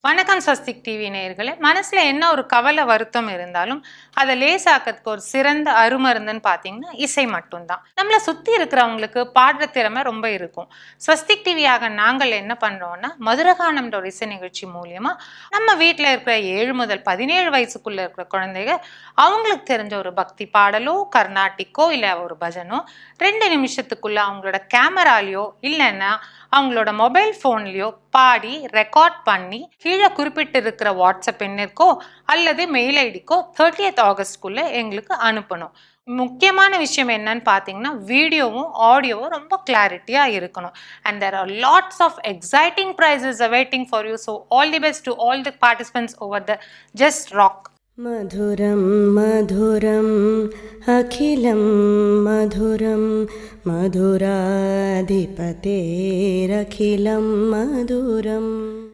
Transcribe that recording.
வணக்கம் ஸ்வஸ்திக் டிவி நேயர்களே மனசுல என்ன ஒரு கவலை வருத்தம் இருந்தாலும் அதை லேசாக்கிறதுக்கு ஒரு சிறந்த அருமருந்துன்னு பார்த்தீங்கன்னா இசை மட்டும்தான் நம்மளை சுத்தி இருக்கிறவங்களுக்கு பாடுற திறமை ரொம்ப இருக்கும் ஸ்வஸ்திக் டிவியாக நாங்கள் என்ன பண்றோம்னா மதுரகானம்ன்ற ஒரு இசை நிகழ்ச்சி மூலியமா நம்ம வீட்டில் இருக்கிற ஏழு முதல் பதினேழு வயசுக்குள்ள இருக்கிற குழந்தைங்க அவங்களுக்கு தெரிஞ்ச ஒரு பக்தி பாடலோ கர்நாட்டிக்கோ இல்லை ஒரு பஜனோ ரெண்டு நிமிஷத்துக்குள்ள அவங்களோட கேமராலேயோ இல்லைன்னா அவங்களோட மொபைல் ஃபோன்லேயோ பாடி ரெக்கார்ட் பண்ணி கீழே குறிப்பிட்டு இருக்கிற வாட்ஸ்அப் எண்ணிற்கோ அல்லது மெயில் ஐடிக்கோ தேர்ட்டியத் ஆகஸ்ட்குள்ளே எங்களுக்கு அனுப்பணும் முக்கியமான விஷயம் என்னன்னு பார்த்தீங்கன்னா வீடியோவும் ஆடியோவும் ரொம்ப கிளாரிட்டியாக இருக்கணும் and there are lots of exciting prizes awaiting for you so all the best to all the participants over the just rock मधुरं मधुरम् अखिलं मधुरं मधुराधिपतेरखिलं मधुरम्